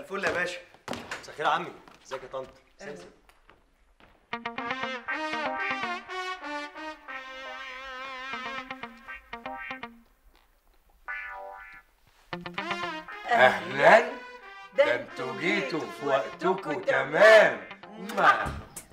الفل يا باشا مساء الخير يا عمي ازيك يا طنط أهلا. اهلا ده انتوا جيتوا في وقتكم تمام ما.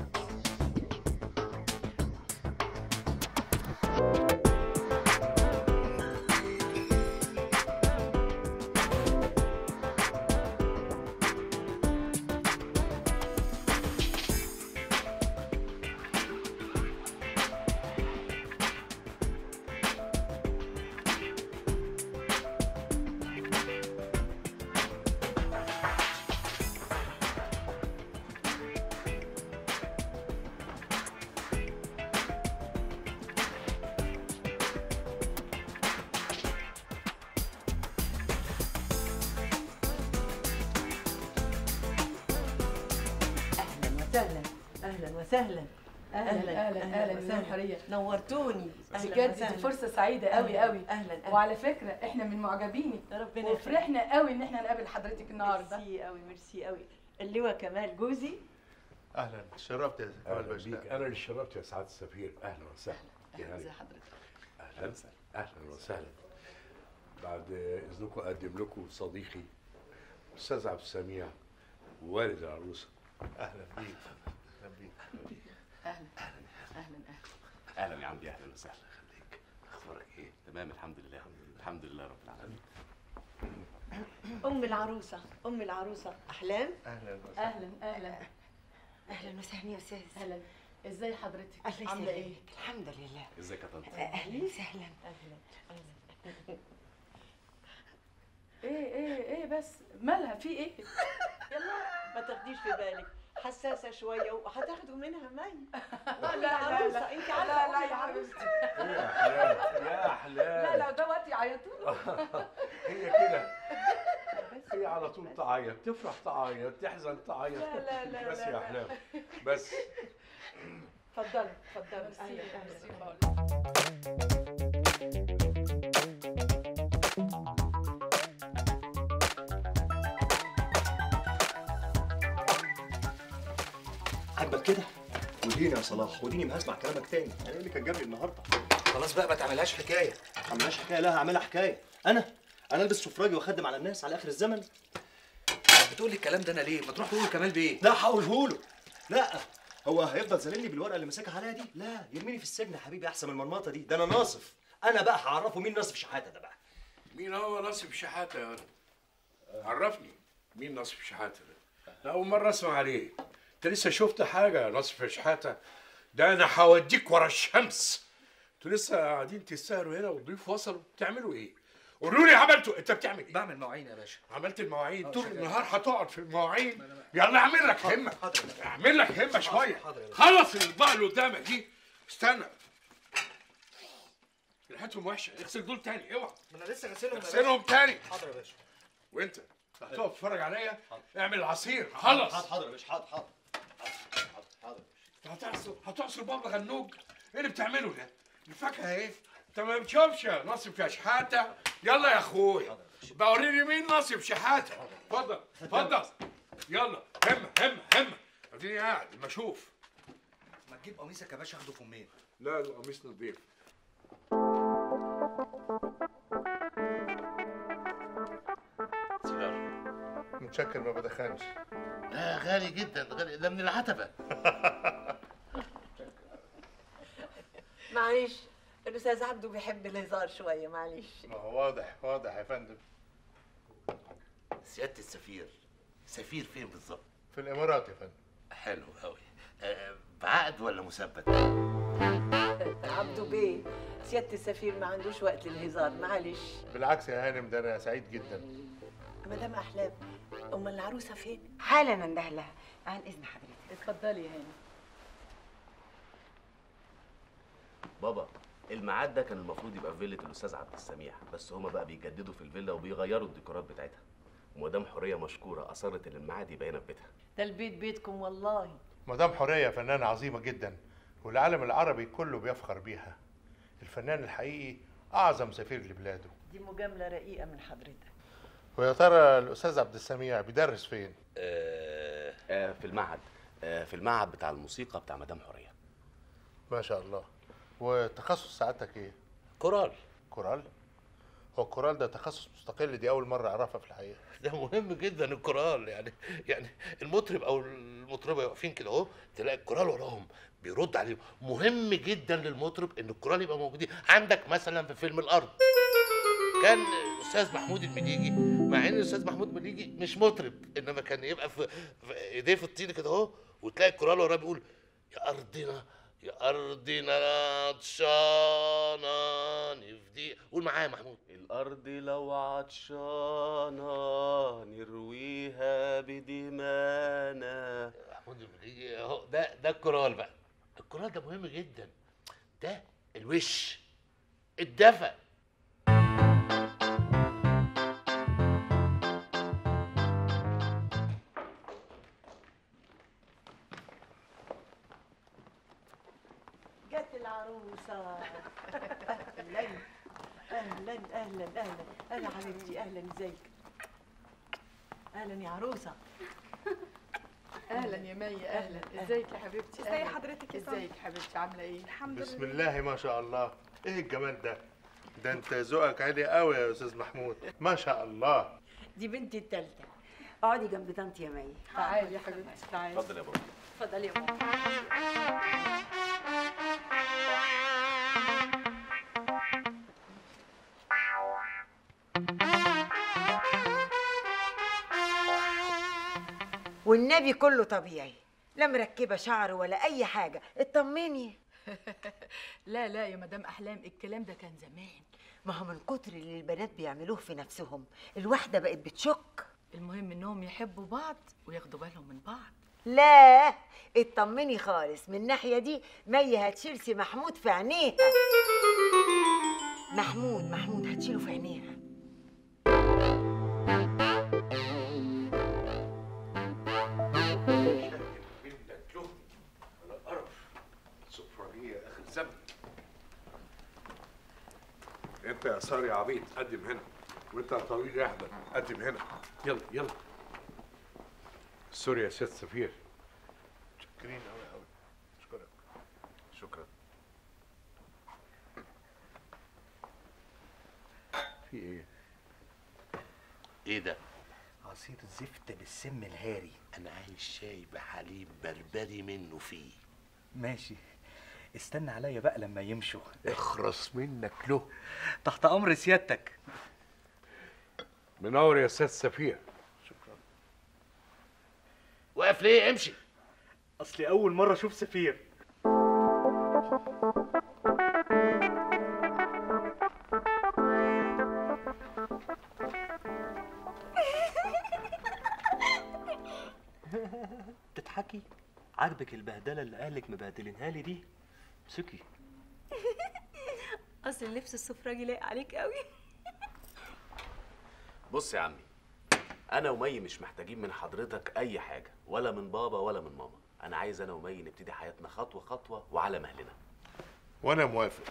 اهلا وسهلا اهلا وسهلا اهلا اهلا اهلا يا حريه نورتوني اهلا بجد وسهلا. دي فرصه سعيده قوي قوي اهلا اهلا وعلى فكره احنا من معجبينك ربنا وفرحنا قوي ان احنا نقابل حضرتك النهارده ميرسي قوي ميرسي قوي اللواء كمال جوزي اهلا شرفت يا اهلا كمال باشا بيك انا اللي شرفت يا سعاده السفير اهلا وسهلا اهلا ازي حضرتك اهلا اهلا وسهلا بعد اذنكم اقدم لكم صديقي استاذ عبد السميع والد العروسه اهلا بيك اهلا بيك اهلا اهلا اهلا اهلا يا عمي اهلا وسهلا خليك اخبارك ايه تمام الحمد لله الحمد لله رب العالمين ام العروسه ام العروسه احلام اهلا وسهلا اهلا اهلا اهلا وسهلا يا استاذ اهلا ازاي حضرتك الله عامله ايه يسلمك الحمد لله ازيك يا طنط اهلا وسهلا ايه ايه ايه بس مالها في ايه يلا ما تاخديش في بالك حساسه شويه وهتاخدوا منها مي لا ام لا العروسه لا انت لا عارفه لا أم يا العروسة. حبيبتي يا احلام لا لا ده وقت يعيطوا هي كده هي على طول تعيط تفرح تعيط تحزن تعيط لا لا لا بس لا يا لا. احلام بس اتفضلي اتفضلي ميرسي اهلا اهلا ميرسي خالص. عاجبك كده وديني يا صلاح وديني ما هسمع كلامك تاني انا إيه اللي كان جابني النهارده خلاص بقى ما تعملهاش حكايه ما عملناش حكايه لا هعملها حكايه انا انا البس سفراجي واخدم على الناس على اخر الزمن بتقول لي الكلام ده انا ليه ما تروح تقول لكمال بيه لا هقوله له لا هو هيفضل ذليلني بالورقه اللي ماسكها عليها دي لا يرميني في السجن يا حبيبي احسن من المرمطه دي ده انا ناصف انا بقى هعرفه مين ناصف شحاته ده بقى مين هو ناصف شحاته يا ولد؟ عرفني مين ناصف شحاته ده؟ لا أول مرة أسمع عليه أنت لسه شفت حاجة يا ناصف شحاته؟ ده أنا هوديك ورا الشمس أنتوا لسه قاعدين تسهروا هنا والضيوف وصلوا بتعملوا إيه؟ قولوا لي عملتوا أنت بتعمل إيه؟ بعمل مواعين يا باشا عملت المواعين آه، طول شغال. النهار هتقعد في المواعين يلا اعمل لك همة حاضر. اعمل لك همة شوية حاضر يا باشا. خلص الأطباق اللي قدامك دي استنى ريحتهم وحشة اغسل دول تاني اوعى ما انا لسه غسلهم يا باشا اغسلهم تاني حاضر يا باشا وانت هتقف تتفرج عليا اعمل العصير خلص حاضر يا باشا حاضر حاضر حاضر انت هتعصر هتعصر بابا غنوج ايه اللي بتعمله ده؟ الفاكهه ايه؟ انت ما بتشوفش يا ناصف يا شحاته يلا يا اخوي بقى وريني مين ناصف شحاته اتفضل اتفضل يلا همه همه همه اديني قاعد ما اشوف ما تجيب قميصك يا باشا اخده في امين لا القميص نضيف سيجاره متشكر ما بدخنش لا غالي جدا غالي ده من العتبه معلش الاستاذ عبده بيحب الهزار شويه معلش ما هو واضح واضح يا فندم سياده السفير سفير فين بالظبط في الامارات يا فندم حلو قوي أه بعقد ولا مثبت عبده بيه سياده السفير ما عندوش وقت للهزار معلش بالعكس يا هانم ده انا سعيد جدا مدام احلام ام العروسه فين حالا انده لها عن اذن حضرتك اتفضلي يا هاني بابا الميعاد ده كان المفروض يبقى في فيلة الأستاذ عبد السميع بس هما بقى بيجددوا في الفيلا وبيغيروا الديكورات بتاعتها ومدام حورية مشكورة أصرت إن الميعاد يبقى هنا في بيتها ده البيت بيتكم والله مدام حوريه فنانه عظيمه جدا والعالم العربي كله بيفخر بيها الفنان الحقيقي اعظم سفير لبلاده دي مجامله رقيقه من حضرتك ويا ترى الاستاذ عبد السميع بيدرس فين آه آه في المعهد آه في المعهد بتاع الموسيقى بتاع مدام حوريه ما شاء الله وتخصص سعادتك ايه كورال كورال هو الكورال ده تخصص مستقل دي اول مره اعرفها في الحقيقه ده مهم جدا الكورال يعني يعني المطرب او المطربه واقفين كده اهو تلاقي الكورال وراهم بيرد عليهم مهم جدا للمطرب ان الكورال يبقى موجودين عندك مثلا في فيلم الارض كان الاستاذ محمود المليجي مع ان الاستاذ محمود المليجي مش مطرب انما كان يبقى في, في ايديه في الطين كده اهو وتلاقي الكورال وراه بيقول يا ارضنا يا ارضنا عطشانه نفدي قول معايا يا محمود الأرض لو عطشانة نرويها بدمانا محمود المليجي اهو ده ده الكورال بقى الكورال ده مهم جدا ده الوش الدفى جت العروسة أهلا أهلا أهلا أهلا أهلا حبيبتي أهلا إزيك أهلا يا عروسة اهلا يا مي اهلا ازيك يا حبيبتي ازي أهلاً. حضرتك يا سمر؟ ازيك حبيبتي عامله ايه الحمد بسم لله الله ما شاء الله ايه الجمال ده ده انت ذوقك عالي قوي يا استاذ محمود ما شاء الله دي بنتي التالتة اقعدي جنب طنط يا مي تعالي يا حبيبتي تعالي اتفضل يا بابا اتفضلي يا ماما والنبي كله طبيعي لا مركبه شعر ولا اي حاجه اطمني لا لا يا مدام احلام الكلام ده كان زمان ما هو من كتر اللي البنات بيعملوه في نفسهم الواحده بقت بتشك المهم انهم يحبوا بعض وياخدوا بالهم من بعض لا اطمني خالص من الناحيه دي مي هتشيل سي محمود في عينيها محمود محمود هتشيله في عينيها منك له على قرف سفرجية اخر زمن انت يا ساري يا عبيط قدم هنا وانت يا طويل يا احمد قدم هنا يلا يلا سوري يا سيد سفير شكرين قوي قوي اشكرك شكرا في ايه ايه ده عصير زفت بالسم الهاري انا عايز شاي بحليب بربري منه فيه ماشي استنى عليا بقى لما يمشوا اخرس منك له تحت امر سيادتك منور يا سيد سفير واقف ليه امشي اصلي اول مره اشوف سفير تضحكي عاجبك البهدله اللي اهلك مبهدلينها لي دي سكي اصل اللبس السفراجي لايق عليك قوي بص يا عمي انا ومي مش محتاجين من حضرتك اي حاجه ولا من بابا ولا من ماما انا عايز انا ومي نبتدي حياتنا خطوه خطوه وعلى مهلنا وانا موافق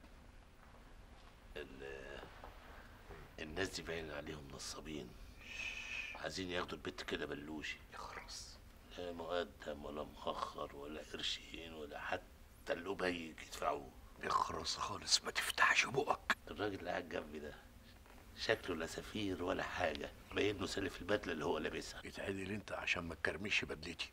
الناس دي باين عليهم نصابين عايزين ياخدوا البت كده بلوشي يخرس لا مقدم ولا مؤخر ولا قرشين ولا حتى الأبيج يدفعوه اخرس خالص ما تفتحش بقك الراجل اللي قاعد جنبي ده شكله لا سفير ولا حاجة باين له سالف البدلة اللي هو لابسها اتعدل انت عشان ما تكرمش بدلتي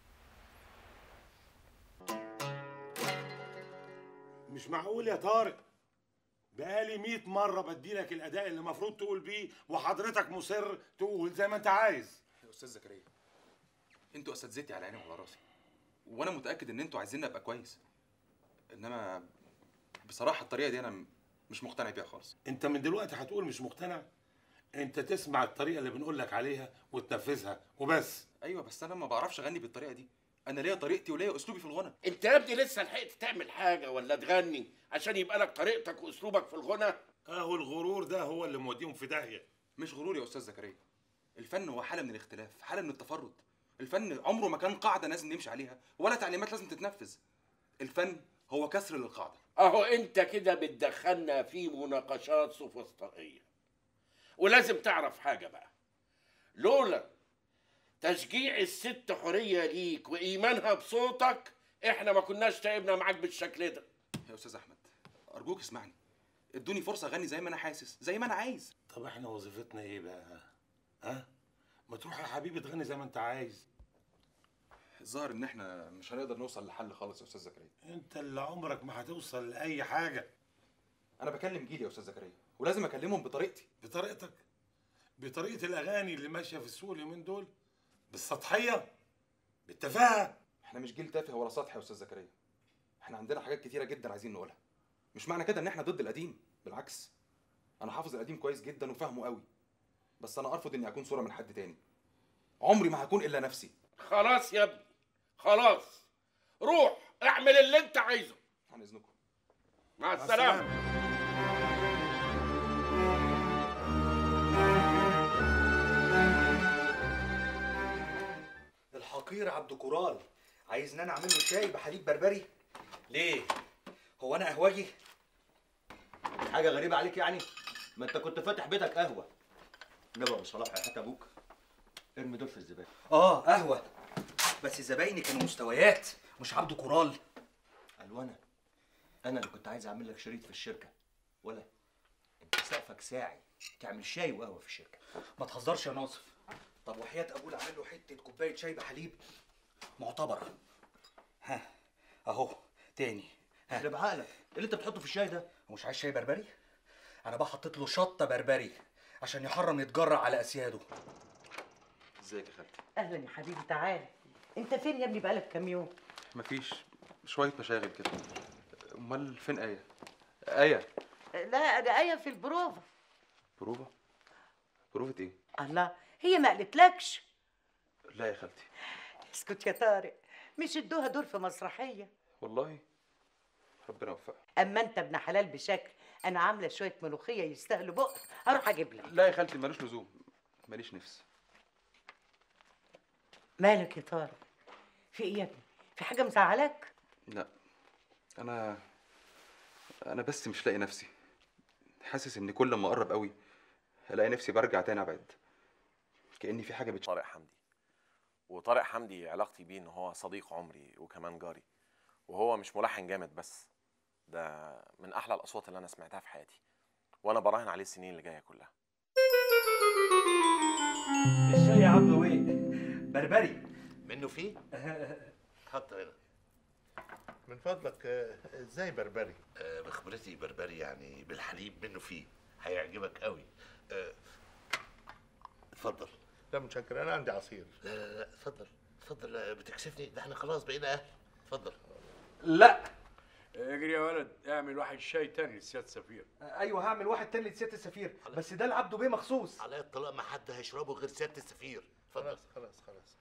مش معقول يا طارق بقالي 100 مرة بديلك الأداء اللي المفروض تقول بيه وحضرتك مصر تقول زي ما أنت عايز يا استاذ زكريا انتوا اساتذتي على عيني وعلى راسي وانا متاكد ان انتوا عايزيني ابقى كويس انما بصراحه الطريقه دي انا م- مش مقتنع بيها خالص أنت من دلوقتي هتقول مش مقتنع أنت تسمع الطريقة اللي بنقول لك عليها وتنفذها وبس ايوه بس انا ما بعرفش اغني بالطريقه دي انا ليا طريقتي وليا اسلوبي في الغنى انت يا ابني لسه لحقت تعمل حاجة ولا تغني عشان يبقى لك طريقتك واسلوبك في الغنى أهو الغرور ده هو اللي موديهم في داهية مش غرور يا استاذ زكريا الفن هو حاله من الاختلاف حاله من التفرد الفن عمره ما كان قاعده لازم نمشي عليها ولا تعليمات لازم تتنفذ الفن هو كسر للقاعده اهو انت كده بتدخلنا في مناقشات سوفسطائية ولازم تعرف حاجة بقى لولا تشجيع الست حوريه ليك وايمانها بصوتك احنا ما كناش تعبنا معاك بالشكل ده يا استاذ احمد ارجوك اسمعني ادوني فرصه اغني زي ما انا حاسس زي ما انا عايز طب احنا وظيفتنا ايه بقى ها ما تروح يا حبيبي تغني زي ما انت عايز الظاهر ان احنا مش هنقدر نوصل لحل خالص يا استاذ زكريا انت اللي عمرك ما هتوصل لاي حاجه انا بكلم جيلي يا استاذ زكريا ولازم اكلمهم بطريقتي بطريقتك بطريقه الاغاني اللي ماشيه في السوق اليومين دول بالسطحيه بالتفاهه احنا مش جيل تافه ولا سطحي يا استاذ زكريا احنا عندنا حاجات كتيره جدا عايزين نقولها مش معنى كده ان احنا ضد القديم بالعكس انا حافظ القديم كويس جدا وفاهمه قوي بس انا ارفض اني اكون صوره من حد تاني عمري ما هكون الا نفسي خلاص يا ابني خلاص روح اعمل اللي انت عايزه عن اذنكم مع السلامه الحقير عبد كورال عايزني انا اعمل له شاي بحليب بربري ليه هو انا قهوجي حاجه غريبه عليك يعني ما انت كنت فاتح بيتك قهوه نبقى ابو صلاح يا حتى ابوك ارمي دول في الزباله اه قهوه بس زبايني كانوا مستويات مش عبد كورال الوانا انا اللي كنت عايز اعمل لك شريط في الشركه ولا انت سقفك ساعي تعمل شاي وقهوه في الشركه ما تهزرش يا ناصف طب وحياة ابوه اعمل له حته كوبايه شاي بحليب معتبره ها اهو تاني اللي بعقلك اللي انت بتحطه في الشاي ده مش عايز شاي بربري انا بقى حطيت له شطه بربري عشان يحرم يتجرع على اسياده ازيك يا خالتي اهلا يا حبيبي تعال انت فين يا ابني بقالك كام يوم مفيش شويه مشاغل كده امال فين ايه ايه لا انا ايه في البروفه بروفه بروفه ايه الله هي ما قالتلكش لا يا خالتي اسكت يا طارق مش ادوها دور في مسرحيه والله ربنا يوفقك اما انت ابن حلال بشكل انا عامله شويه ملوخيه يستاهلوا بق اروح اجيب لك لا يا خالتي ملوش لزوم ماليش نفس مالك يا طارق في ايه يا ابني في حاجه مزعلاك لا انا انا بس مش لاقي نفسي حاسس ان كل ما اقرب قوي الاقي نفسي برجع تاني ابعد كاني في حاجه بتش... طارق حمدي وطارق حمدي علاقتي بيه ان هو صديق عمري وكمان جاري وهو مش ملحن جامد بس ده من احلى الاصوات اللي انا سمعتها في حياتي وانا براهن عليه السنين اللي جايه كلها الشاي يا عبد ايه بربري منه فيه حط هنا من فضلك آه، ازاي بربري آه، بخبرتي بربري يعني بالحليب منه فيه هيعجبك قوي آه، اتفضل لا متشكر انا عندي عصير لا لا لا اتفضل اتفضل لا، بتكسفني ده احنا خلاص بقينا اهل اتفضل لا اجري يا ولد اعمل واحد شاي تاني لسيادة سفير ايوه هعمل واحد تاني لسياده السفير بس ده لعبده بيه مخصوص على الطلاق ما حد هيشربه غير سياده السفير اتفضل خلاص خلاص خلاص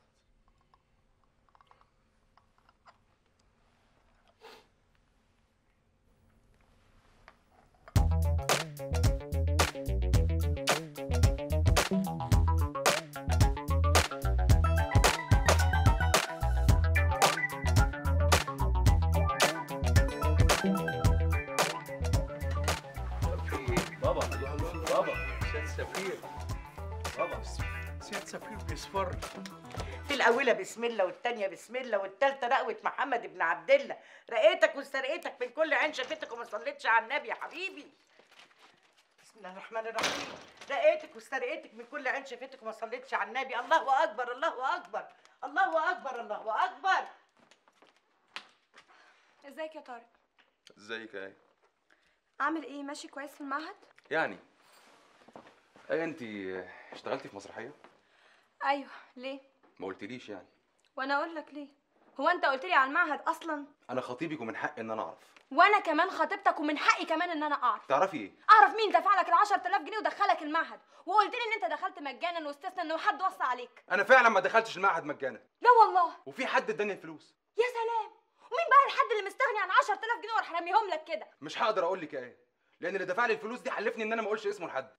بابا بابا سيادة سفير بابا سيادة سفير بيصفر في الاولى بسم الله والتانيه بسم الله والتالته رقوه محمد بن عبد الله رقيتك واسترقيتك من كل عين شافتك وما صليتش على النبي يا حبيبي بسم الله الرحمن الرحيم رقيتك واسترقيتك من كل عين شافتك وما صليتش على النبي الله اكبر الله اكبر الله اكبر الله اكبر ازيك يا طارق ازيك يا ايه عامل ايه ماشي كويس في المعهد يعني ايه انت اشتغلتي في مسرحيه ايوه ليه ما قلتليش يعني وانا اقول لك ليه هو انت قلت لي على المعهد اصلا انا خطيبك ومن حقي ان انا اعرف وانا كمان خطيبتك ومن حقي كمان ان انا اعرف تعرفي ايه اعرف مين دفع لك ال 10000 جنيه ودخلك المعهد وقلت لي ان انت دخلت مجانا واستثنى ان حد وصى عليك انا فعلا ما دخلتش المعهد مجانا لا والله وفي حد اداني الفلوس يا سلام ومين بقى الحد اللي مستغني عن 10000 جنيه وراح راميهم لك كده مش هقدر اقول لك يا ايه لان اللي دفع لي الفلوس دي حلفني ان انا ما اقولش اسمه لحد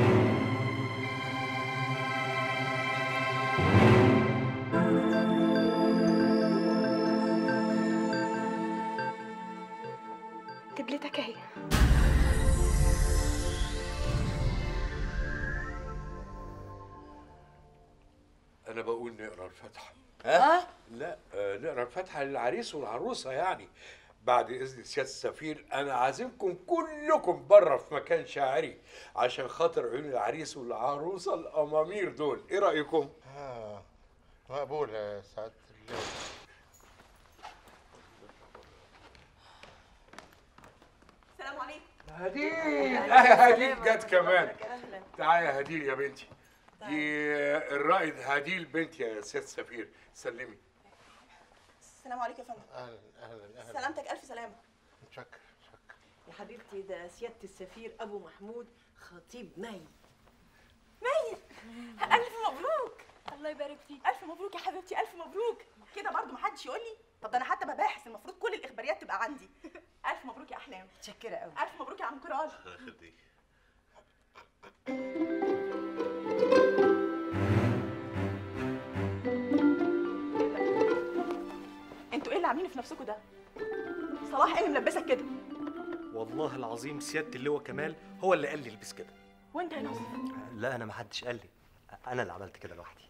دبلتك اهي انا بقول نقرا الفاتحه ها؟ لا آه، نقرا الفاتحه للعريس والعروسه يعني بعد اذن سياده السفير انا عازمكم كلكم بره في مكان شاعري عشان خاطر عيون العريس والعروسه الامامير دول ايه رايكم آه مقبول يا سعادة اللواء السلام عليكم هديل اه هديل جت كمان تعالي يا هديل يا بنتي دي الرائد هديل بنتي يا سياده السفير سلمي السلام عليكم يا فندم اهلا اهلا اهلا سلامتك الف سلامه شكر يا حبيبتي ده سيادة السفير أبو محمود خطيب مي مي الف مبروك الله يبارك فيك الف مبروك يا حبيبتي الف مبروك كده برضو محدش يقول لي طب ده انا حتى بباحث المفروض كل الاخباريات تبقى عندي الف مبروك يا احلام متشكرة قوي الف مبروك يا عم كرال انتوا ايه اللي عاملينه في نفسكم ده صلاح ايه اللي ملبسك كده والله العظيم سياده اللواء كمال هو اللي قال لي البس كده وانت يا ناصر لا انا ما حدش قال لي انا اللي عملت كده لوحدي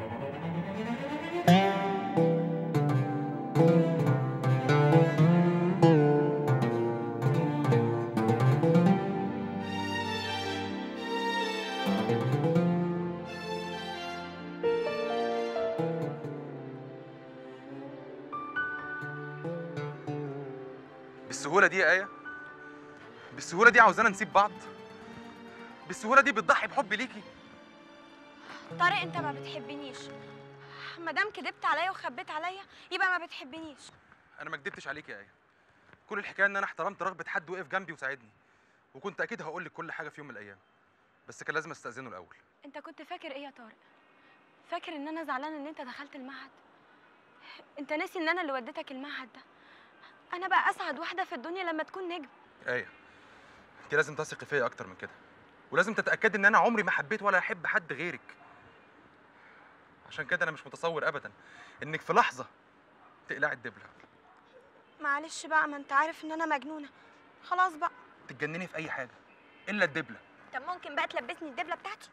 بالسهوله دي يا ايه بالسهوله دي عاوزانا نسيب بعض بالسهوله دي بتضحي بحبي ليكي طارق انت ما بتحبنيش ما دام كدبت عليا وخبيت عليا يبقى ما بتحبنيش انا ما كدبتش عليكي يا ايه كل الحكايه ان انا احترمت رغبه حد وقف جنبي وساعدني وكنت اكيد هقول لك كل حاجه في يوم من الايام بس كان لازم استاذنه الاول انت كنت فاكر ايه يا طارق فاكر ان انا زعلانه ان انت دخلت المعهد انت ناسي ان انا اللي وديتك المعهد ده انا بقى اسعد واحده في الدنيا لما تكون نجم ايه انت لازم تثقي فيا اكتر من كده ولازم تتاكدي ان انا عمري ما حبيت ولا احب حد غيرك عشان كده انا مش متصور ابدا انك في لحظه تقلعي الدبله معلش بقى ما انت عارف ان انا مجنونه خلاص بقى تتجنني في اي حاجه الا الدبله طب ممكن بقى تلبسني الدبله بتاعتي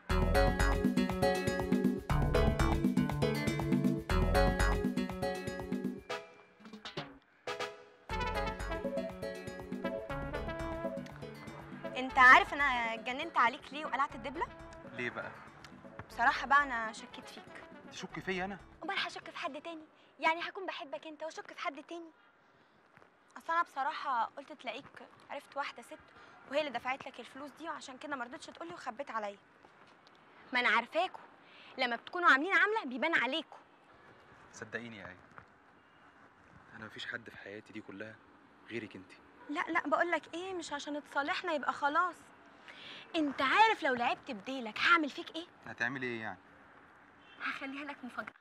انت عارف انا اتجننت عليك ليه وقلعت الدبله ليه بقى بصراحه بقى انا شكيت فيك تشك فيا انا امال هشك في حد تاني يعني هكون بحبك انت واشك في حد تاني اصل انا بصراحه قلت تلاقيك عرفت واحده ست وهي اللي دفعت لك الفلوس دي وعشان كده ما رضيتش تقولي وخبيت عليا ما انا عارفاكوا لما بتكونوا عاملين عامله بيبان عليكوا صدقيني يا ايه انا مفيش حد في حياتي دي كلها غيرك انت لا لا بقول لك ايه مش عشان تصالحنا يبقى خلاص انت عارف لو لعبت بديلك هعمل فيك ايه هتعملي ايه يعني هخليها لك مفاجاه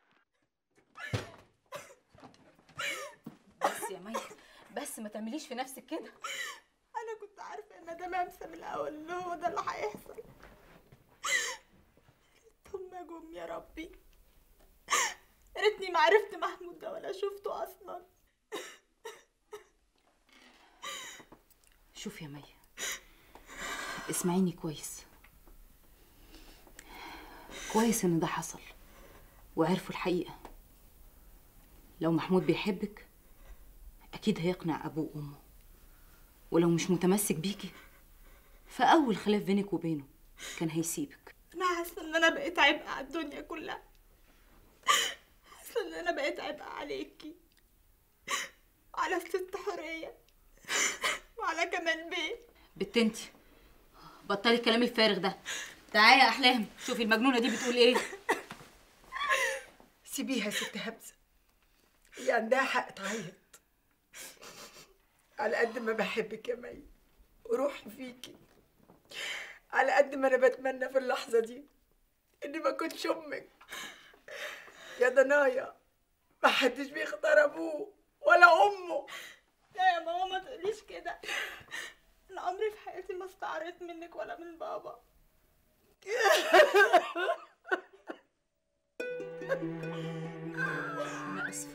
بس يا مي بس ما تعمليش في نفسك كده انا كنت عارفه ان ده ممسى من الاول ان هو ده اللي هيحصل ثم جم يا ربي يا ريتني ما عرفت محمود ده ولا شفته اصلا شوف يا مي اسمعيني كويس كويس ان ده حصل وعرفوا الحقيقة لو محمود بيحبك أكيد هيقنع أبوه وأمه ولو مش متمسك بيكي فأول خلاف بينك وبينه كان هيسيبك انا حاسه ان انا بقيت عبء على الدنيا كلها حاسه ان انا بقيت عبء عليكي وعلى الست حوريه وعلى كمال بيه بت انتي بطلي الكلام الفارغ ده تعالي يا أحلام شوفي المجنونة دي بتقول إيه سيبيها يا ست همسة هي عندها حق تعيط على قد ما بحبك يا مي وروحي فيكي على قد ما انا بتمنى في اللحظة دي اني ما كنتش امك يا ضنايا ما حدش بيختار ابوه ولا امه لا يا ماما ما تقوليش كده انا عمري في حياتي ما استعريت منك ولا من بابا أنا آسفة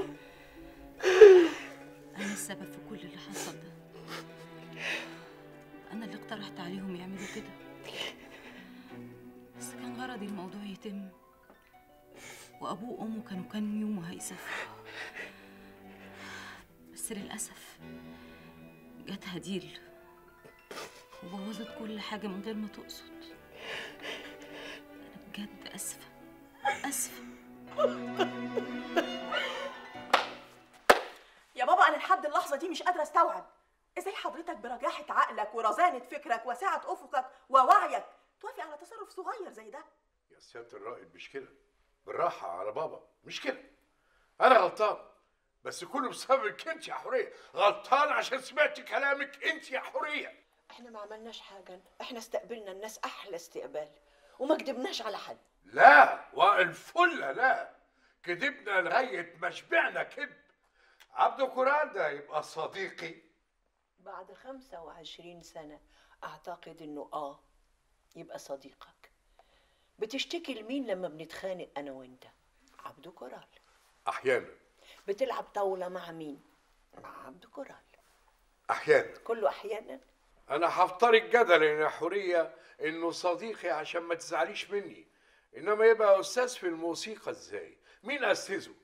أنا السبب في كل اللي حصل ده أنا اللي اقترحت عليهم يعملوا كده بس كان غرضي الموضوع يتم وأبوه وأمه كانوا كان يوم وهيسافروا بس للأسف جت هديل وبوظت كل حاجة من غير ما تقصد أنا بجد أسفة أسفة يا بابا انا لحد اللحظه دي مش قادره استوعب ازاي حضرتك برجاحه عقلك ورزانه فكرك وسعه افقك ووعيك توافق على تصرف صغير زي ده يا سياده الرائد مش كده بالراحه على بابا مش كده انا غلطان بس كله بسببك انت يا حوريه غلطان عشان سمعت كلامك انت يا حوريه احنا ما عملناش حاجه احنا استقبلنا الناس احلى استقبال وما كدبناش على حد لا والفله لا كدبنا لغايه ما شبعنا كذب عبد كوران ده يبقى صديقي بعد 25 سنة أعتقد إنه آه يبقى صديقك بتشتكي لمين لما بنتخانق أنا وأنت؟ عبدو كورال احيانا بتلعب طاولة مع مين؟ مع عبدو كورال احيانا كله أحيانا انا هفترض جدلا يا حوريه انه صديقي عشان ما تزعليش مني انما يبقى استاذ في الموسيقى ازاي مين استاذه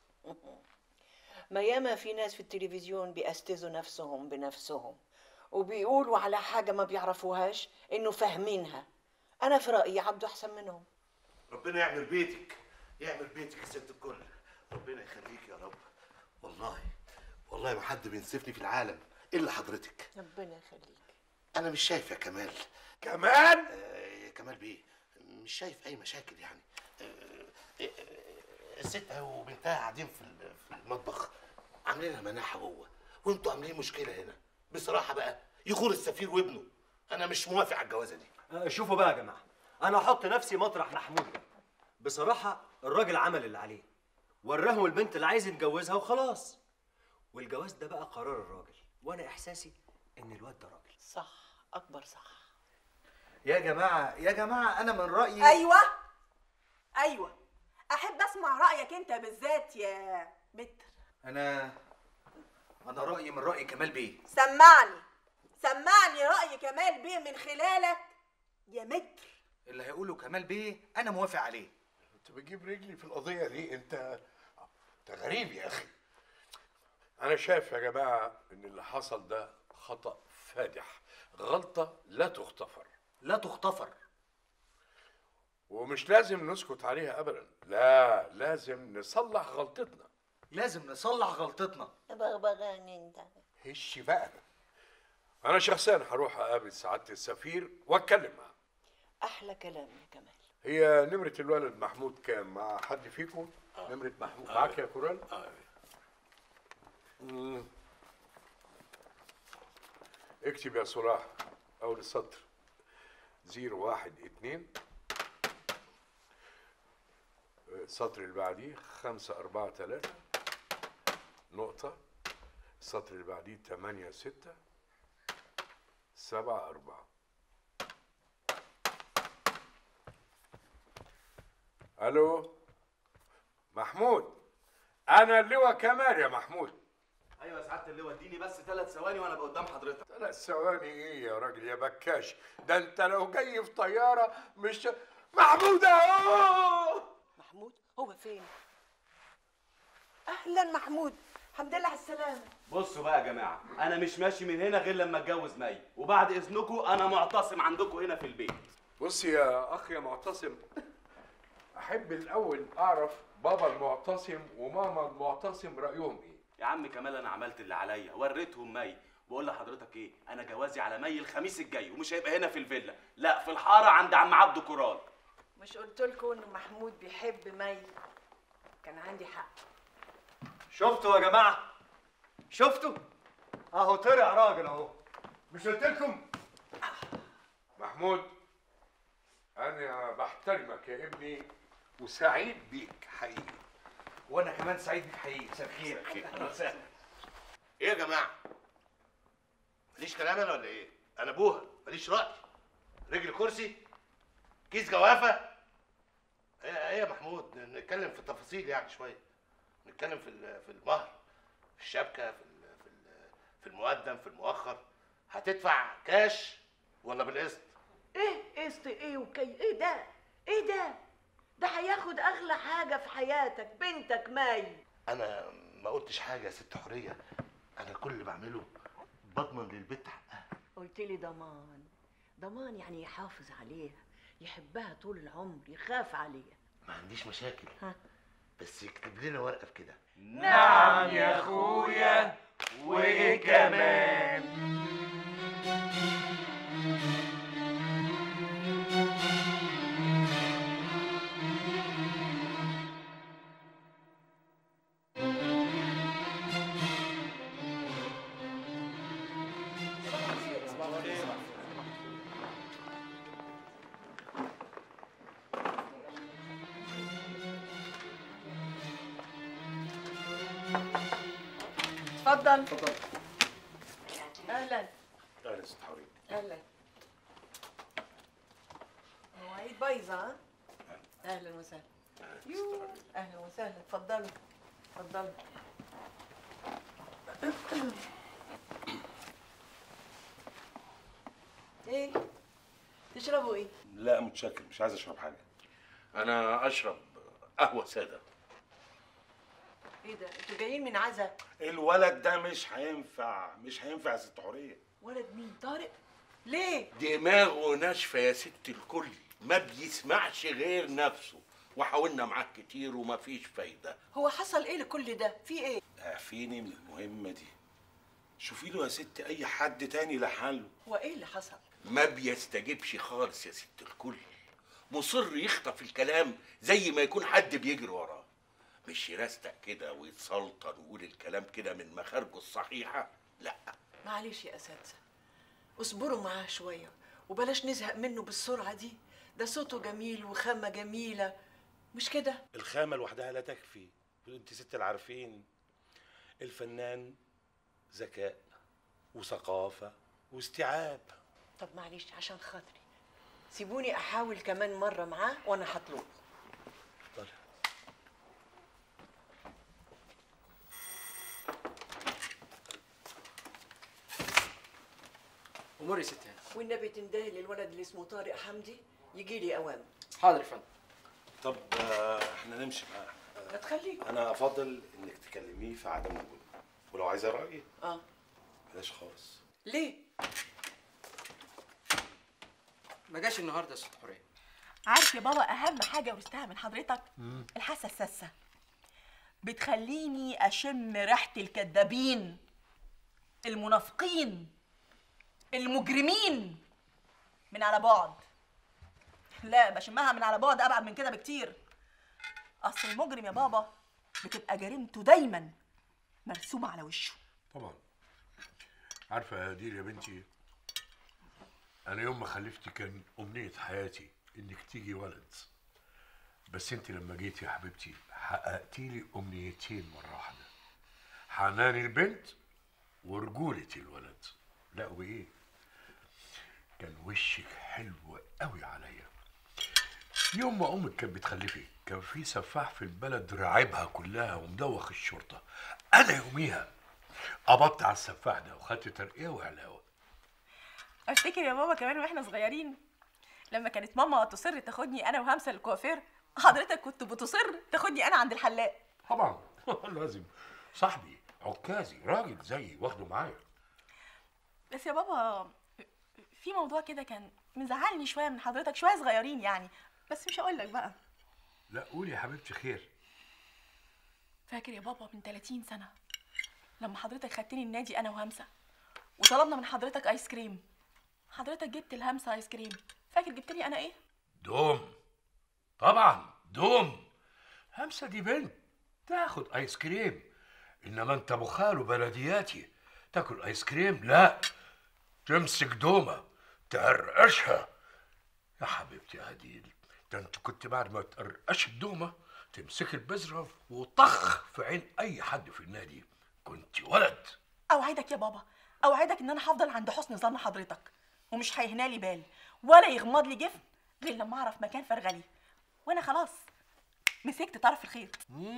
ما ياما في ناس في التلفزيون بيأستذوا نفسهم بنفسهم وبيقولوا على حاجة ما بيعرفوهاش إنه فاهمينها أنا في رأيي عبده أحسن منهم ربنا يعمل بيتك يعمل بيتك يا ست الكل ربنا يخليك يا رب والله والله ما حد بينصفني في العالم الا حضرتك ربنا يخليك انا مش شايف يا كمال كمال آه يا كمال بيه مش شايف اي مشاكل يعني آه آه، الست وبنتها قاعدين في ال- في المطبخ عاملين مناحه جوه وانتوا عاملين مشكله هنا بصراحه بقى يغور السفير وابنه انا مش موافق على الجوازه دي آه، شوفوا بقى يا جماعه انا احط نفسي مطرح محمود ده بصراحه الراجل عمل اللي عليه وراهم البنت اللي عايز يتجوزها وخلاص والجواز ده بقى قرار الراجل وانا احساسي ان الواد ده راجل صح أكبر صح يا جماعه يا جماعه انا من رايي ايوه ايوه احب اسمع رايك انت بالذات يا متر انا انا رايي من راي كمال بيه سمعني سمعني راي كمال بيه من خلالك يا متر اللي هيقوله كمال بيه انا موافق عليه انت بتجيب رجلي في القضيه دي انت انت غريب يا اخي انا شايف يا جماعه ان اللي حصل ده خطا فادح غلطه لا تغتفر لا تغتفر ومش لازم نسكت عليها ابدا لا لازم نصلح غلطتنا لازم نصلح غلطتنا بغبغان انت هش بقى انا شخصيا هروح اقابل سعاده السفير واتكلم معاه أحلى كلام يا كمال هي نمره الولد محمود كام مع حد فيكم نمره محمود معاك يا كورال مم. اكتب يا صلاح اول السطر زيرو واحد اتنين السطر اللي بعديه خمسة أربعة تلاتة نقطة السطر اللي بعديه تمانية ستة سبعة أربعة ألو محمود أنا اللواء كمال يا محمود ايوه يا سعاده اللواء اديني بس ثلاث ثواني وانا بقى قدام حضرتك ثلاث ثواني ايه يا راجل يا بكاش ده انت لو جاي في طياره مش محمود اهو محمود هو فين أهلا محمود الحمد لله على السلامة بصوا بقى يا جماعه انا مش ماشي من هنا غير لما اتجوز مي وبعد اذنكم انا معتصم عندكم هنا في البيت بص يا اخ يا معتصم احب الاول اعرف بابا المعتصم وماما المعتصم رايهم ايه يا عم كمال انا عملت اللي عليا وريتهم مي بقول لحضرتك ايه انا جوازي على مي الخميس الجاي ومش هيبقى هنا في الفيلا لا في الحاره عند عم عبده كورال مش قلت لكم إن محمود بيحب مي كان عندي حق شفتوا يا جماعه شفتوا اهو طلع راجل اهو مش قلت لكم محمود انا بحترمك يا ابني وسعيد بيك حقيقي وانا كمان سعيد بيك حقيقي مساء الخير اهلا وسهلا ايه يا جماعه ماليش كلام انا ولا ايه انا ابوها ماليش راي رجل كرسي كيس جوافه ايه ايه يا محمود نتكلم في التفاصيل يعني شويه نتكلم في ال- في المهر في الشبكه في ال- في ال- في المقدم في المؤخر هتدفع كاش ولا بالقسط إيه قسط إيه وكي إيه ده إيه ده ده هياخد اغلى حاجه في حياتك بنتك ماي انا ما قلتش حاجه يا ست حوريه انا كل اللي بعمله بضمن للبنت حقها قلت لي ضمان ضمان يعني يحافظ عليها يحبها طول العمر يخاف عليها ما عنديش مشاكل بس يكتب لنا ورقه في كده نعم يا اخويا وايه كمان اتفضل اتفضل اهلا اهلا يا ست حوريه اهلا مواعيد بايظه ها؟ اهلا وسهلا يو اهلا وسهلا اتفضلوا اتفضلوا ايه تشربوا ايه لا متشكر مش عايز اشرب حاجه انا اشرب قهوه ساده ايه ده انتوا جايين من عزا الولد ده مش هينفع مش هينفع يا ست حوريه ولد مين طارق ليه دماغه ناشفه يا ست الكل ما بيسمعش غير نفسه وحاولنا معاه كتير ومفيش فايده هو حصل ايه لكل ده في ايه اعفيني من المهمه دي شوفي له يا ست اي حد تاني لحاله هو ايه اللي حصل ما بيستجيبش خالص يا ست الكل مصر يخطف الكلام زي ما يكون حد بيجري وراه مش يرستق كده ويتسلطن ويقول الكلام كده من مخارجه الصحيحه لا معلش يا اساتذه اصبروا معاه شويه وبلاش نزهق منه بالسرعه دي ده صوته جميل وخامه جميله مش كده الخامه لوحدها لا تكفي انت ست العارفين الفنان ذكاء وثقافه واستيعاب طب معلش عشان خاطري سيبوني احاول كمان مره معاه وانا هطلبه اتفضلي امور يا ست هانم والنبي تندهي للولد اللي اسمه طارق حمدي يجي لي اوامر حاضر يا فندم طب آه، احنا نمشي بقى ما تخليك انا افضل انك تكلميه في عدم وجوده ولو عايزه رايي اه بلاش خالص ليه ما جاش النهارده يا ست حوريه عارف يا بابا اهم حاجه ورثتها من حضرتك الحاسه الساسه بتخليني اشم ريحه الكدابين المنافقين المجرمين من على بعد لا بشمها من على بعد ابعد من كده بكتير اصل المجرم يا بابا بتبقى جريمته دايما مرسومه على وشه طبعا عارفه يا دير يا بنتي انا يوم ما خلفتي كان امنيه حياتي انك تيجي ولد بس انت لما جيتي يا حبيبتي حققتي لي امنيتين مره واحده حنان البنت ورجوله الولد لا وايه كان وشك حلو قوي عليا يوم ما امك كانت بتخلفي كان في سفاح في البلد راعبها كلها ومدوخ الشرطه انا يوميها قبضت على السفاح ده وخدت ترقيه وعلاوه افتكر يا بابا كمان واحنا صغيرين لما كانت ماما تصر تاخدني انا وهمسه للكوافير حضرتك كنت بتصر تاخدني انا عند الحلاق طبعا لازم صاحبي عكازي راجل زيي واخده معايا بس يا بابا في موضوع كده كان مزعلني شويه من حضرتك شويه صغيرين يعني بس مش هقول لك بقى لا قولي يا حبيبتي خير فاكر يا بابا من 30 سنه لما حضرتك خدتني النادي انا وهمسه وطلبنا من حضرتك ايس كريم حضرتك جبت الهمسه ايس كريم فاكر جبت لي انا ايه دوم طبعا دوم همسه دي بنت تاخد ايس كريم انما انت ابو خاله بلدياتي تاكل ايس كريم لا تمسك دومه تقرقشها يا حبيبتي يا هديل ده انت كنت بعد ما تقرقش الدومه تمسك البذره وطخ في عين اي حد في النادي كنت ولد اوعدك يا بابا اوعدك ان انا هفضل عند حسن ظن حضرتك ومش هيهنا لي بال ولا يغمض لي جفن غير لما اعرف مكان فرغلي وانا خلاص مسكت طرف الخيط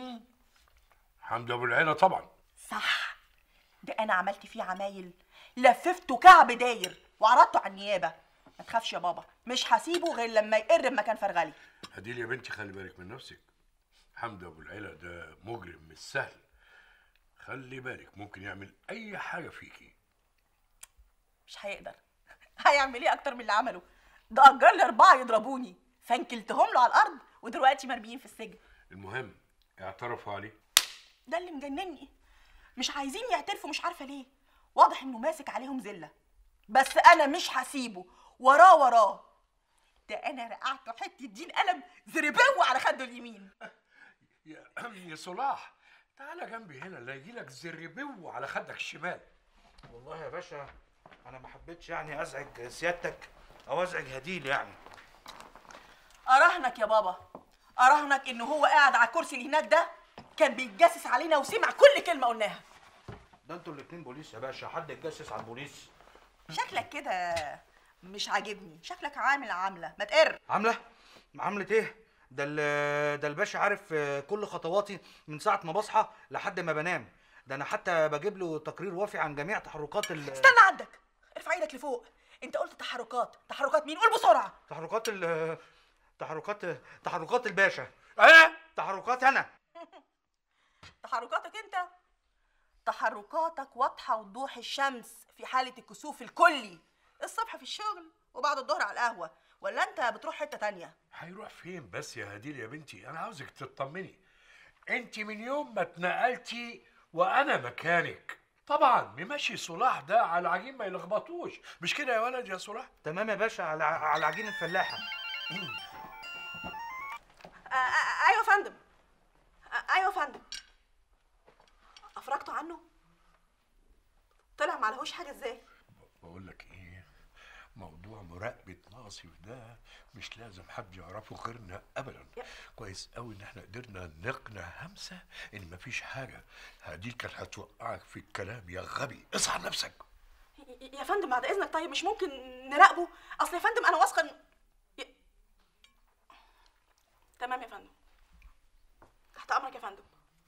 حمد ابو العيله طبعا صح ده انا عملت فيه عمايل لففته كعب داير وعرضته على النيابه ما تخافش يا بابا مش هسيبه غير لما يقر بمكان فرغلي هديل يا بنتي خلي بالك من نفسك حمدي ابو العلا ده مجرم مش سهل خلي بالك ممكن يعمل اي حاجه فيكي مش هيقدر هيعمل ايه اكتر من اللي عمله ده اجر لي اربعه يضربوني فانكلتهم له على الارض ودلوقتي مرميين في السجن المهم اعترفوا عليه ده اللي مجنني مش عايزين يعترفوا مش عارفه ليه واضح انه ماسك عليهم زله بس انا مش هسيبه وراه وراه ده انا رقعته حته دين قلم زربو على خده اليمين يا يا صلاح تعالى جنبي هنا لا يجي لك زربو على خدك الشمال والله يا باشا انا ما حبيتش يعني ازعج سيادتك او ازعج هديل يعني اراهنك يا بابا اراهنك انه هو قاعد على الكرسي اللي هناك ده كان بيتجسس علينا وسمع كل كلمه قلناها ده انتوا الاتنين بوليس يا باشا حد يتجسس على البوليس شكلك كده مش عاجبني شكلك عامل عامله ما تقر عامله عامله ايه ده ال- ده الباشا عارف آه، كل خطواتي من ساعه ما بصحى لحد ما بنام ده انا حتى بجيب له تقرير وافي عن جميع تحركات ال استنى عندك ارفع ايدك لفوق انت قلت تحركات تحركات مين قول بسرعه تحركات ال تحركات تحركات الباشا انا تحركات انا تحركاتك انت تحركاتك واضحه وضوح الشمس في حاله الكسوف الكلي الصبح في الشغل وبعد الظهر على القهوه ولا انت بتروح حته تانية هيروح فين بس يا هديل يا بنتي انا عاوزك تطمني انت من يوم ما اتنقلتي وانا مكانك طبعا ممشي صلاح ده على العجين ما يلخبطوش مش كده يا ولد يا صلاح تمام يا باشا على على عجين الفلاحه آه، آه، ايوه يا فندم آه، ايوه يا فندم افرجتوا عنه طلع ما لهوش حاجه ازاي بقول لك ايه موضوع مراقبة ناصف ده مش لازم حد يعرفه غيرنا ابدا كويس قوي ان احنا قدرنا نقنع همسة ان مفيش حاجة هدي كانت هتوقعك في الكلام يا غبي اصحى نفسك ي- يا فندم بعد اذنك طيب مش ممكن نراقبه اصل يا فندم انا واثقه إن- ي- تمام يا فندم تحت امرك يا فندم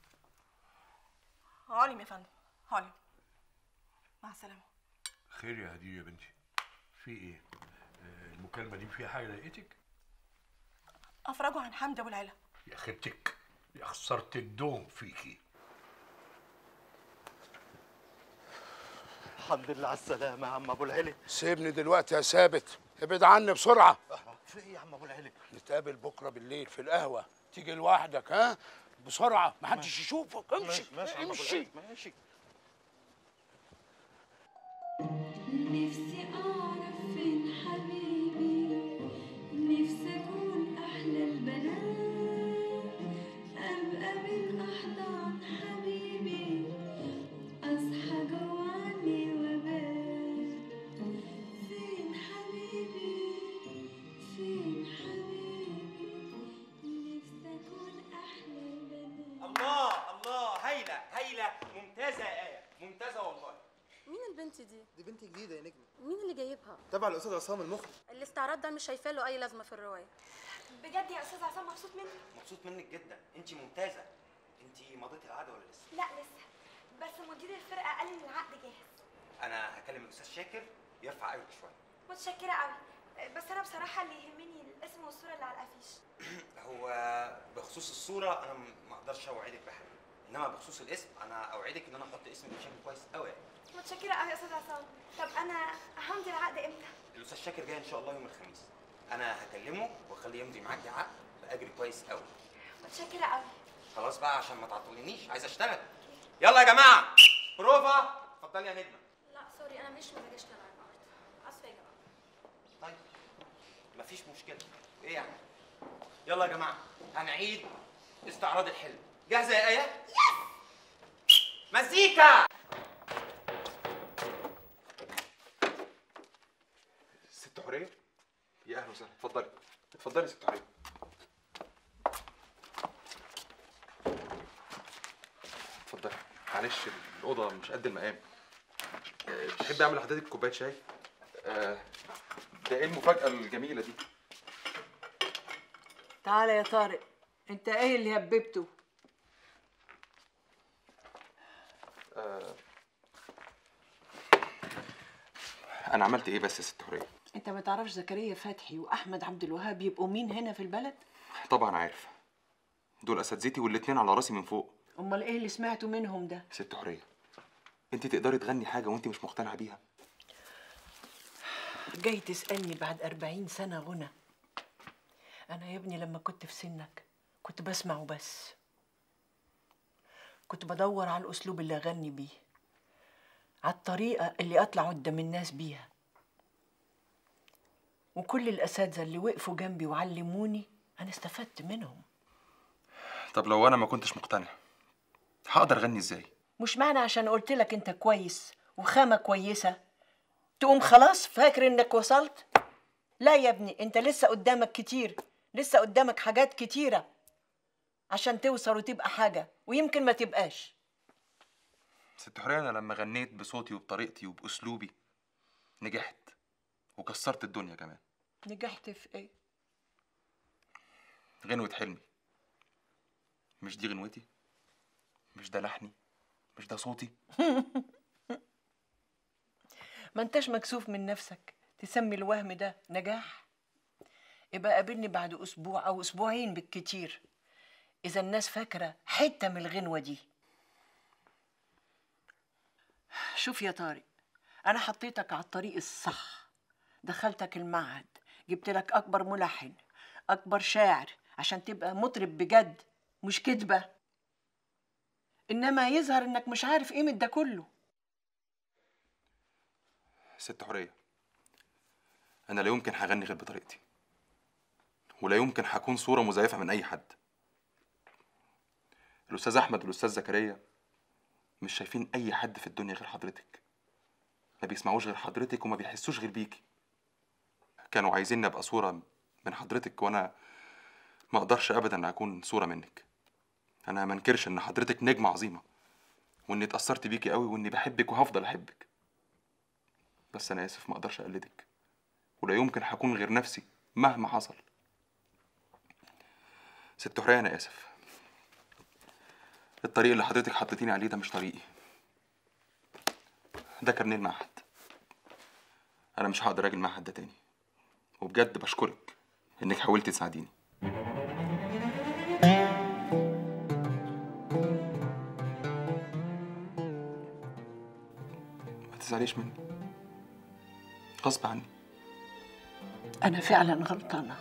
عالم يا فندم عالم مع السلامه خير يا هدية يا بنتي في ايه آه، المكالمة دي فيها حاجة ضايقتك افرجوا عن حمدي ابو العلا يا خبتك يا خسارة الدوم فيكي الحمد لله على السلامة يا عم أبو العلي سيبني دلوقتي يا ثابت ابعد عني بسرعة في إيه يا عم أبو العلي؟ نتقابل بكرة بالليل في القهوة تيجي لوحدك ها بسرعة محدش ماشي. يشوفك امشي ماشي ماشي يا عم أبو امشي العلي ماشي نفسي أعرف فين حبيبي نفسي أكون أحلى البنات أبقى من أحضان حبيبي أصحى جوعني وبات فين حبيبي فين حبيبي نفسي أكون أحلى البنات الله الله هايله هايله ممتازه يا ايه ممتازه والله مين البنت دي؟ دي بنت جديدة يا نجم مين اللي جايبها؟ تبع الأستاذ عصام المخرج الاستعراض ده مش شايفاه له أي لازمة في الرواية بجد يا استاذ عصام مبسوط منك مبسوط منك جدا انت ممتازه انت مضيتي العقد ولا لسه لا لسه بس مدير الفرقه قال ان العقد جاهز انا هكلم الاستاذ شاكر يرفع عينك شويه متشكره قوي بس انا بصراحه اللي يهمني الاسم والصوره اللي على الافيش هو بخصوص الصوره انا م- ما اقدرش اوعدك بحاجه انما بخصوص الاسم انا اوعدك ان انا احط اسمك بشكل كويس قوي متشكره قوي يا استاذ عصام طب انا همضي العقد امتى الاستاذ شاكر جاي ان شاء الله يوم الخميس انا هكلمه واخليه يمضي معاكي عقد باجر كويس قوي متشكره قوي خلاص بقى عشان ما تعطلنيش عايز اشتغل يلا يا جماعه بروفا اتفضلي يا نجمه لا سوري أنا مش مزاجي أشتغل النهاردة آسفة يا جماعة طيب مفيش مشكله ايه يعني يلا يا جماعه هنعيد استعراض الحلم جاهزه يا ايه مزيكا ست حوريه يا اهلا وسهلا اتفضلي اتفضلي يا ست حوريه اتفضلي معلش الاوضه مش قد المقام أه، تحبي اعمل لحضرتك كوبايه شاي أه، ده ايه المفاجاه الجميله دي تعالى يا طارق انت ايه اللي هببته أه، انا عملت ايه بس يا ست حوريه انت ما تعرفش زكريا فتحي واحمد عبد الوهاب يبقوا مين هنا في البلد طبعا عارف دول اساتذتي والاتنين على راسي من فوق امال ايه اللي سمعته منهم ده ست حوريه انت تقدري تغني حاجه وانت مش مقتنعه بيها جاي تسالني بعد أربعين سنه غنى انا يا ابني لما كنت في سنك كنت بسمع وبس كنت بدور على الاسلوب اللي اغني بيه على الطريقه اللي اطلع قدام الناس بيها وكل الاساتذه اللي وقفوا جنبي وعلموني انا استفدت منهم طب لو انا ما كنتش مقتنع هقدر اغني ازاي مش معنى عشان قلت لك انت كويس وخامة كويسة تقوم خلاص فاكر انك وصلت لا يا ابني انت لسه قدامك كتير لسه قدامك حاجات كتيرة عشان توصل وتبقى حاجة ويمكن ما تبقاش ست حوريه انا لما غنيت بصوتي وبطريقتي وباسلوبي نجحت وكسرت الدنيا كمان نجحت في ايه غنوة حلمي مش دي غنوتي مش ده لحني مش ده صوتي ما انتش مكسوف من نفسك تسمي الوهم ده نجاح يبقى قابلني بعد اسبوع او اسبوعين بالكتير اذا الناس فاكره حته من الغنوه دي شوف يا طارق انا حطيتك على الطريق الصح دخلتك المعهد جبت لك اكبر ملحن اكبر شاعر عشان تبقى مطرب بجد مش كدبه انما يظهر انك مش عارف قيمه ده كله ست حوريه انا لا يمكن هغني غير بطريقتي ولا يمكن هكون صوره مزيفه من اي حد الاستاذ احمد والاستاذ زكريا مش شايفين اي حد في الدنيا غير حضرتك ما بيسمعوش غير حضرتك وما بيحسوش غير بيكي كانوا عايزيني ابقى صوره من حضرتك وانا ما اقدرش ابدا اكون صوره منك انا ما انكرش ان حضرتك نجمه عظيمه واني اتاثرت بيكي قوي واني بحبك وهفضل احبك بس انا اسف ما اقدرش اقلدك ولا يمكن هكون غير نفسي مهما حصل ست حوريه انا اسف الطريق اللي حضرتك حطيتيني عليه ده مش طريقي ده كارنيه المعهد انا مش هقدر اجي المعهد ده تاني وبجد بشكرك انك حاولتي تساعديني ما تزعليش مني غصب عني انا فعلا غلطانه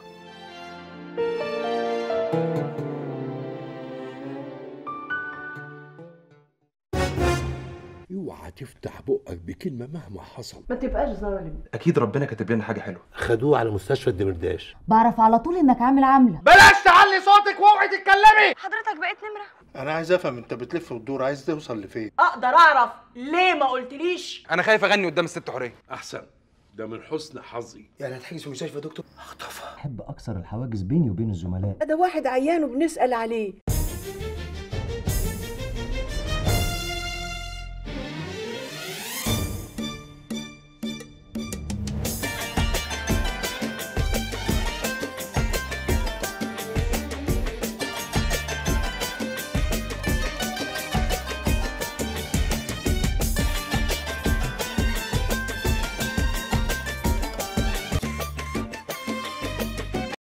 اوعى تفتح بقك بكلمه مهما حصل ما تبقاش ظالم اكيد ربنا كاتب لنا حاجه حلوه خدوه على مستشفى الدمرداش بعرف على طول انك عامل عامله بلاش تعلي صوتك واوعي تتكلمي حضرتك بقيت نمرة انا عايز افهم انت بتلف وتدور عايز توصل لفين اقدر اعرف ليه ما قلتليش انا خايف اغني قدام الست حوريه احسن ده من حسن حظي يعني هتحجز في المستشفى يا دكتور احب اكسر الحواجز بيني وبين الزملاء ده واحد عيان وبنسال عليه